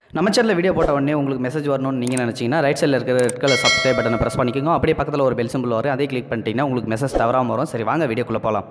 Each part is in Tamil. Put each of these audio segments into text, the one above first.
நம்ம சேனலில் வீடியோ போட்ட உடனே உங்களுக்கு மெசேஜ் வரணும்னு நீங்கள் நினச்சிங்கன்னா ரைட் சைடில் இருக்கிற ரெட் கலர் சப்ஸ்கிரைப் பட்டனை ப்ரெஸ் பண்ணிக்கோங்க அப்படியே பக்கத்தில் ஒரு பெல் சிம்பிள் வரும் அதே கிளிக் பண்ணிட்டீங்கன்னா உங்களுக்கு மெசேஜ் தவறாமல் வரும் சரி வாங்க வீடியோக்குள்ளே போகலாம்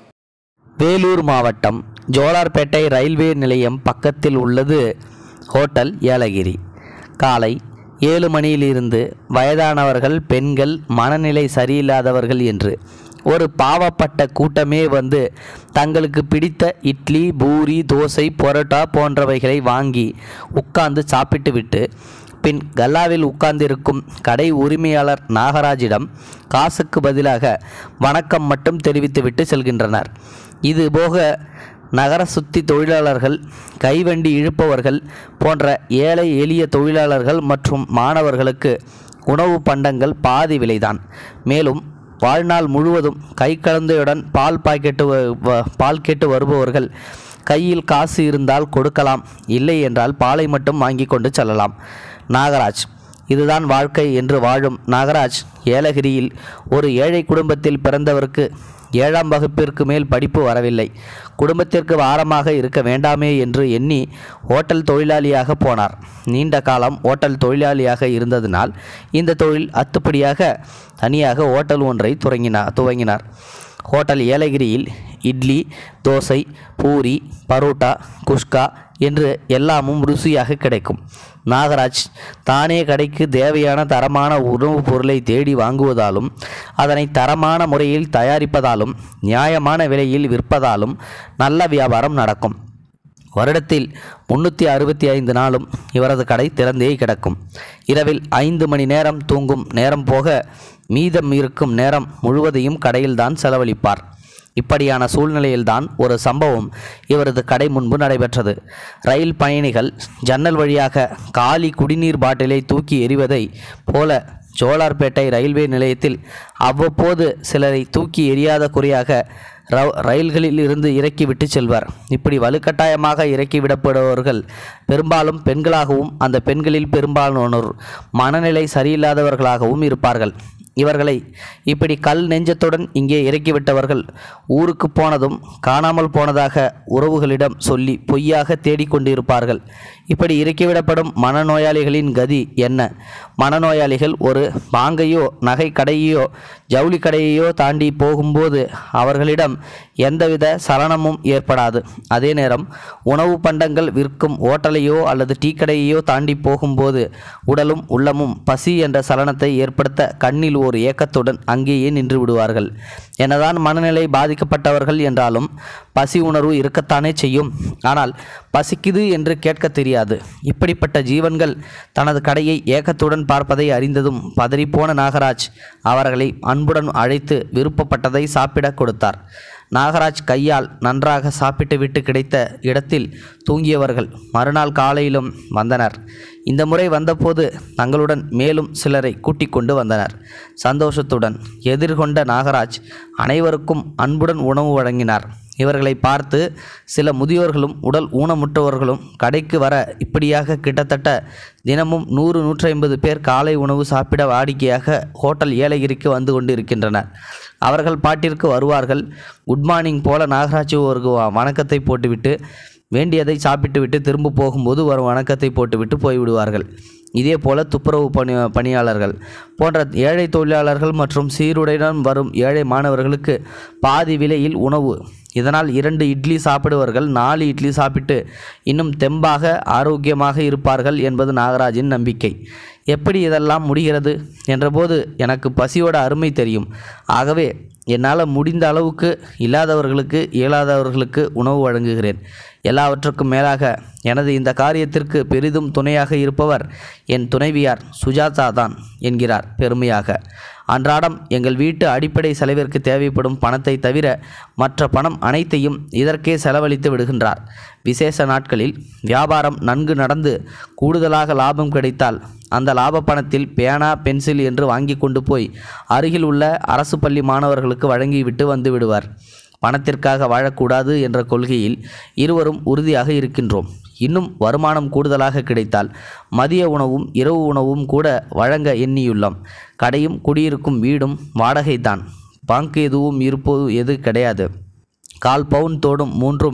வேலூர் மாவட்டம் ஜோலார்பேட்டை ரயில்வே நிலையம் பக்கத்தில் உள்ளது ஹோட்டல் ஏலகிரி காலை ஏழு மணியிலிருந்து வயதானவர்கள் பெண்கள் மனநிலை சரியில்லாதவர்கள் என்று ஒரு பாவப்பட்ட கூட்டமே வந்து தங்களுக்கு பிடித்த இட்லி பூரி தோசை பரோட்டா போன்றவைகளை வாங்கி உட்கார்ந்து சாப்பிட்டுவிட்டு பின் கல்லாவில் உட்கார்ந்திருக்கும் கடை உரிமையாளர் நாகராஜிடம் காசுக்கு பதிலாக வணக்கம் மட்டும் தெரிவித்துவிட்டு செல்கின்றனர் இது போக நகர சுத்தி தொழிலாளர்கள் கைவண்டி இழுப்பவர்கள் போன்ற ஏழை எளிய தொழிலாளர்கள் மற்றும் மாணவர்களுக்கு உணவு பண்டங்கள் பாதி விலைதான் மேலும் வாழ்நாள் முழுவதும் கை கலந்தையுடன் பால் பாக்கெட்டு வ- வ- பால் கேட்டு வருபவர்கள் கையில் காசு இருந்தால் கொடுக்கலாம் இல்லை என்றால் பாலை மட்டும் வாங்கி கொண்டு செல்லலாம் நாகராஜ் இதுதான் வாழ்க்கை என்று வாழும் நாகராஜ் ஏலகிரியில் ஒரு ஏழை குடும்பத்தில் பிறந்தவருக்கு ஏழாம் வகுப்பிற்கு மேல் படிப்பு வரவில்லை குடும்பத்திற்கு வாரமாக இருக்க வேண்டாமே என்று எண்ணி ஓட்டல் தொழிலாளியாக போனார் நீண்ட காலம் ஓட்டல் தொழிலாளியாக இருந்ததினால் இந்த தொழில் அத்துப்படியாக தனியாக ஓட்டல் ஒன்றை துவங்கினார் துவங்கினார் ஹோட்டல் ஏலகிரியில் இட்லி தோசை பூரி பரோட்டா குஷ்கா என்று எல்லாமும் ருசியாக கிடைக்கும் நாகராஜ் தானே கடைக்கு தேவையான தரமான உணவுப் பொருளை தேடி வாங்குவதாலும் அதனை தரமான முறையில் தயாரிப்பதாலும் நியாயமான விலையில் விற்பதாலும் நல்ல வியாபாரம் நடக்கும் வருடத்தில் முன்னூற்றி அறுபத்தி ஐந்து நாளும் இவரது கடை திறந்தே கிடக்கும் இரவில் ஐந்து மணி நேரம் தூங்கும் நேரம் போக மீதம் இருக்கும் நேரம் முழுவதையும் கடையில்தான் செலவழிப்பார் இப்படியான சூழ்நிலையில்தான் ஒரு சம்பவம் இவரது கடை முன்பு நடைபெற்றது ரயில் பயணிகள் ஜன்னல் வழியாக காலி குடிநீர் பாட்டிலை தூக்கி எறிவதை போல ஜோலார்பேட்டை ரயில்வே நிலையத்தில் அவ்வப்போது சிலரை தூக்கி எறியாத குறையாக ரவ் ரயில்களில் இருந்து இறக்கிவிட்டு செல்வார் இப்படி வலுக்கட்டாயமாக இறக்கிவிடப்படுபவர்கள் பெரும்பாலும் பெண்களாகவும் அந்த பெண்களில் பெரும்பாலானோர் மனநிலை சரியில்லாதவர்களாகவும் இருப்பார்கள் இவர்களை இப்படி கல் நெஞ்சத்துடன் இங்கே இறக்கிவிட்டவர்கள் ஊருக்கு போனதும் காணாமல் போனதாக உறவுகளிடம் சொல்லி பொய்யாக தேடிக்கொண்டிருப்பார்கள் இப்படி இறக்கிவிடப்படும் மனநோயாளிகளின் கதி என்ன மனநோயாளிகள் ஒரு பாங்கையோ நகை கடையோ ஜவுளி கடையையோ தாண்டி போகும்போது அவர்களிடம் எந்தவித சலனமும் ஏற்படாது அதே நேரம் உணவு பண்டங்கள் விற்கும் ஓட்டலையோ அல்லது டீ கடையையோ தாண்டி போகும்போது உடலும் உள்ளமும் பசி என்ற சலனத்தை ஏற்படுத்த கண்ணில் ஒரு ஏக்கத்துடன் அங்கேயே நின்று விடுவார்கள் என்னதான் மனநிலை பாதிக்கப்பட்டவர்கள் என்றாலும் பசி உணர்வு இருக்கத்தானே செய்யும் ஆனால் பசிக்குது என்று கேட்க தெரியாது இப்படிப்பட்ட ஜீவன்கள் தனது கடையை ஏக்கத்துடன் பார்ப்பதை அறிந்ததும் பதறிப்போன நாகராஜ் அவர்களை அன்புடன் அழைத்து விருப்பப்பட்டதை சாப்பிடக் கொடுத்தார் நாகராஜ் கையால் நன்றாக சாப்பிட்டுவிட்டு கிடைத்த இடத்தில் தூங்கியவர்கள் மறுநாள் காலையிலும் வந்தனர் இந்த முறை வந்தபோது தங்களுடன் மேலும் சிலரை கூட்டிக் கொண்டு வந்தனர் சந்தோஷத்துடன் எதிர்கொண்ட நாகராஜ் அனைவருக்கும் அன்புடன் உணவு வழங்கினார் இவர்களை பார்த்து சில முதியோர்களும் உடல் ஊனமுற்றவர்களும் கடைக்கு வர இப்படியாக கிட்டத்தட்ட தினமும் நூறு நூற்றி ஐம்பது பேர் காலை உணவு சாப்பிட வாடிக்கையாக ஹோட்டல் ஏலகிரிக்கு வந்து கொண்டிருக்கின்றனர் அவர்கள் பாட்டிற்கு வருவார்கள் குட் மார்னிங் போல நாகராஜ் ஒரு வணக்கத்தை போட்டுவிட்டு வேண்டியதை சாப்பிட்டுவிட்டு திரும்ப போகும்போது ஒரு வணக்கத்தை போட்டுவிட்டு போய்விடுவார்கள் இதே போல துப்புரவு பணி பணியாளர்கள் போன்ற ஏழை தொழிலாளர்கள் மற்றும் சீருடையுடன் வரும் ஏழை மாணவர்களுக்கு பாதி விலையில் உணவு இதனால் இரண்டு இட்லி சாப்பிடுவர்கள் நாலு இட்லி சாப்பிட்டு இன்னும் தெம்பாக ஆரோக்கியமாக இருப்பார்கள் என்பது நாகராஜின் நம்பிக்கை எப்படி இதெல்லாம் முடிகிறது என்றபோது எனக்கு பசியோட அருமை தெரியும் ஆகவே என்னால் முடிந்த அளவுக்கு இல்லாதவர்களுக்கு இயலாதவர்களுக்கு உணவு வழங்குகிறேன் எல்லாவற்றுக்கும் மேலாக எனது இந்த காரியத்திற்கு பெரிதும் துணையாக இருப்பவர் என் துணைவியார் சுஜாதா தான் என்கிறார் பெருமையாக அன்றாடம் எங்கள் வீட்டு அடிப்படை செலவிற்கு தேவைப்படும் பணத்தை தவிர மற்ற பணம் அனைத்தையும் இதற்கே செலவழித்து விடுகின்றார் விசேஷ நாட்களில் வியாபாரம் நன்கு நடந்து கூடுதலாக லாபம் கிடைத்தால் அந்த லாப பணத்தில் பேனா பென்சில் என்று வாங்கி கொண்டு போய் அருகில் உள்ள அரசு பள்ளி மாணவர்களுக்கு வழங்கிவிட்டு வந்து விடுவார் பணத்திற்காக வாழக்கூடாது என்ற கொள்கையில் இருவரும் உறுதியாக இருக்கின்றோம் இன்னும் வருமானம் கூடுதலாக கிடைத்தால் மதிய உணவும் இரவு உணவும் கூட வழங்க எண்ணியுள்ளோம் கடையும் குடியிருக்கும் வீடும் வாடகைதான் பங்க் எதுவும் இருப்பது எது கிடையாது கால் பவுன் தோடும் மூன்றும்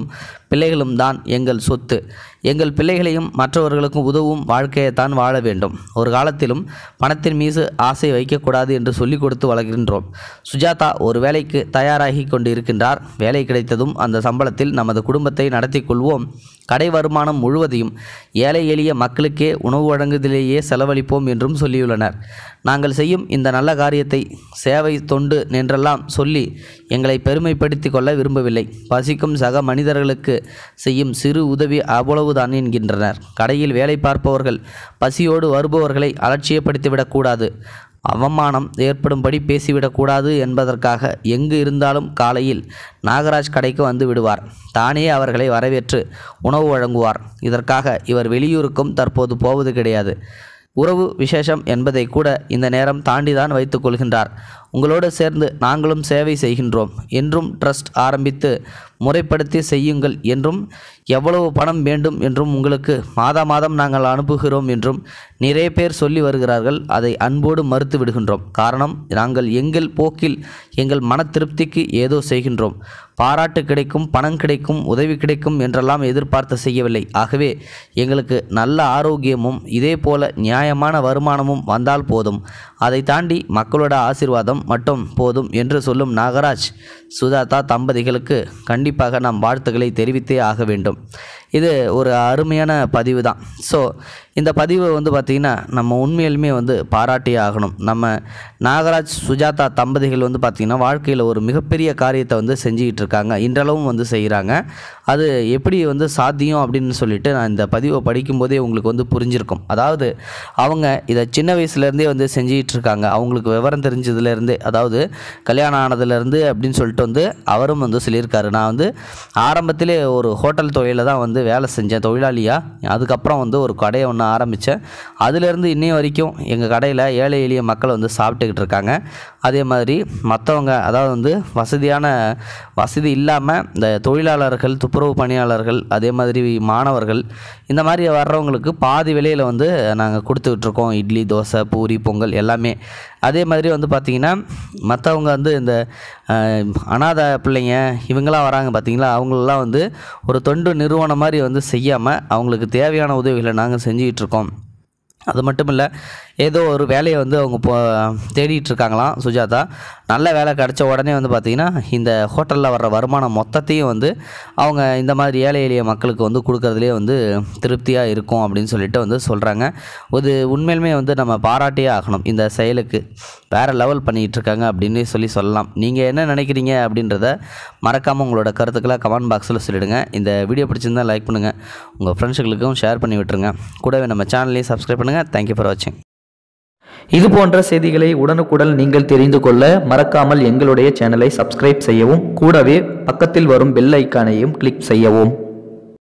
பிள்ளைகளும் தான் எங்கள் சொத்து எங்கள் பிள்ளைகளையும் மற்றவர்களுக்கும் உதவும் வாழ்க்கையைத்தான் வாழ வேண்டும் ஒரு காலத்திலும் பணத்தின் மீது ஆசை வைக்கக்கூடாது என்று சொல்லிக் கொடுத்து வளர்கின்றோம் சுஜாதா ஒரு வேலைக்கு தயாராகி கொண்டு இருக்கின்றார் வேலை கிடைத்ததும் அந்த சம்பளத்தில் நமது குடும்பத்தை நடத்தி கொள்வோம் கடை வருமானம் முழுவதையும் ஏழை எளிய மக்களுக்கே உணவு வழங்குவதிலேயே செலவழிப்போம் என்றும் சொல்லியுள்ளனர் நாங்கள் செய்யும் இந்த நல்ல காரியத்தை சேவை தொண்டு என்றெல்லாம் சொல்லி எங்களை பெருமைப்படுத்தி கொள்ள விரும்பவில்லை பசிக்கும் சக மனிதர்களுக்கு செய்யும் சிறு உதவி அவ்வளவுதான் என்கின்றனர் கடையில் வேலை பார்ப்பவர்கள் பசியோடு வருபவர்களை அலட்சியப்படுத்திவிடக்கூடாது அவமானம் ஏற்படும்படி பேசிவிடக்கூடாது என்பதற்காக எங்கு இருந்தாலும் காலையில் நாகராஜ் கடைக்கு வந்து விடுவார் தானே அவர்களை வரவேற்று உணவு வழங்குவார் இதற்காக இவர் வெளியூருக்கும் தற்போது போவது கிடையாது உறவு விசேஷம் என்பதை கூட இந்த நேரம் தாண்டிதான் வைத்துக் கொள்கின்றார் உங்களோடு சேர்ந்து நாங்களும் சேவை செய்கின்றோம் என்றும் ட்ரஸ்ட் ஆரம்பித்து முறைப்படுத்தி செய்யுங்கள் என்றும் எவ்வளவு பணம் வேண்டும் என்றும் உங்களுக்கு மாதா மாதம் நாங்கள் அனுப்புகிறோம் என்றும் நிறைய பேர் சொல்லி வருகிறார்கள் அதை அன்போடு மறுத்து விடுகின்றோம் காரணம் நாங்கள் எங்கள் போக்கில் எங்கள் மன திருப்திக்கு ஏதோ செய்கின்றோம் பாராட்டு கிடைக்கும் பணம் கிடைக்கும் உதவி கிடைக்கும் என்றெல்லாம் எதிர்பார்த்து செய்யவில்லை ஆகவே எங்களுக்கு நல்ல ஆரோக்கியமும் இதே போல நியாயமான வருமானமும் வந்தால் போதும் அதை தாண்டி மக்களோட ஆசீர்வாதம் மட்டும் போதும் என்று சொல்லும் நாகராஜ் சுஜாதா தம்பதிகளுக்கு கண்டிப்பாக நாம் வாழ்த்துக்களை தெரிவித்தே ஆக வேண்டும் இது ஒரு அருமையான பதிவு தான் ஸோ இந்த பதிவை வந்து பார்த்திங்கன்னா நம்ம உண்மையிலுமே வந்து பாராட்டியே ஆகணும் நம்ம நாகராஜ் சுஜாதா தம்பதிகள் வந்து பார்த்திங்கன்னா வாழ்க்கையில் ஒரு மிகப்பெரிய காரியத்தை வந்து செஞ்சுக்கிட்டு இருக்காங்க இன்றளவும் வந்து செய்கிறாங்க அது எப்படி வந்து சாத்தியம் அப்படின்னு சொல்லிட்டு நான் இந்த பதிவை படிக்கும்போதே உங்களுக்கு வந்து புரிஞ்சிருக்கும் அதாவது அவங்க இதை சின்ன வயசுலேருந்தே வந்து செஞ்சுக்கிட்டு இருக்காங்க அவங்களுக்கு விவரம் தெரிஞ்சதுலேருந்தே அதாவது கல்யாணம் ஆனதுலேருந்து அப்படின்னு சொல்லிட்டு வந்து அவரும் வந்து சொல்லியிருக்காரு நான் வந்து ஆரம்பத்திலே ஒரு ஹோட்டல் தொழிலில் தான் வந்து வேலை செஞ்சேன் தொழிலாளியாக அதுக்கப்புறம் வந்து ஒரு கடையை ஒன்று ஆரம்பித்தேன் அதுலேருந்து இன்னைய வரைக்கும் எங்கள் கடையில் ஏழை எளிய மக்கள் வந்து சாப்பிட்டுக்கிட்டு இருக்காங்க அதே மாதிரி மற்றவங்க அதாவது வந்து வசதியான வசதி இல்லாமல் இந்த தொழிலாளர்கள் துப்புரவு பணியாளர்கள் அதே மாதிரி மாணவர்கள் இந்த மாதிரி வர்றவங்களுக்கு பாதி விலையில் வந்து நாங்கள் கொடுத்துட்ருக்கோம் இட்லி தோசை பூரி பொங்கல் எல்லாமே அதே மாதிரி வந்து பார்த்திங்கன்னா மற்றவங்க வந்து இந்த அஹ், அனாதை பிள்ளைங்க இவங்கெல்லாம் வராங்க பார்த்தீங்களா அவங்களெல்லாம் வந்து ஒரு தொண்டு நிறுவனம் மாதிரி வந்து செய்யாமல் அவங்களுக்கு தேவையான உதவிகளை நாங்கள் செஞ்சுக்கிட்டு இருக்கோம் அது மட்டும் இல்லை ஏதோ ஒரு வேலையை வந்து அவங்க போ தேடிட்டு இருக்காங்களாம் சுஜாதா நல்ல வேலை கிடச்ச உடனே வந்து பார்த்திங்கன்னா இந்த ஹோட்டலில் வர்ற வருமானம் மொத்தத்தையும் வந்து அவங்க இந்த மாதிரி ஏழை எளிய மக்களுக்கு வந்து கொடுக்கறதுலே வந்து திருப்தியாக இருக்கும் அப்படின்னு சொல்லிட்டு வந்து சொல்கிறாங்க இது உண்மையிலுமே வந்து நம்ம பாராட்டியே ஆகணும் இந்த செயலுக்கு வேறு லெவல் பண்ணிகிட்டு இருக்காங்க அப்படின்னு சொல்லி சொல்லலாம் நீங்கள் என்ன நினைக்கிறீங்க அப்படின்றத மறக்காமல் உங்களோட கருத்துக்களை கமெண்ட் பாக்ஸில் சொல்லிடுங்க இந்த வீடியோ பிடிச்சிருந்தா லைக் பண்ணுங்கள் உங்கள் ஃப்ரெண்ட்ஸுகளுக்கும் ஷேர் பண்ணி விட்டுருங்க கூடவே நம்ம சேனலையும் சப்ஸ்கிரைப் பண்ணுங்கள் தேங்க்யூ ஃபார் வாட்சிங் இது போன்ற செய்திகளை உடனுக்குடன் நீங்கள் தெரிந்து கொள்ள மறக்காமல் எங்களுடைய சேனலை சப்ஸ்கிரைப் செய்யவும் கூடவே பக்கத்தில் வரும் பெல் ஐக்கானையும் கிளிக் செய்யவும்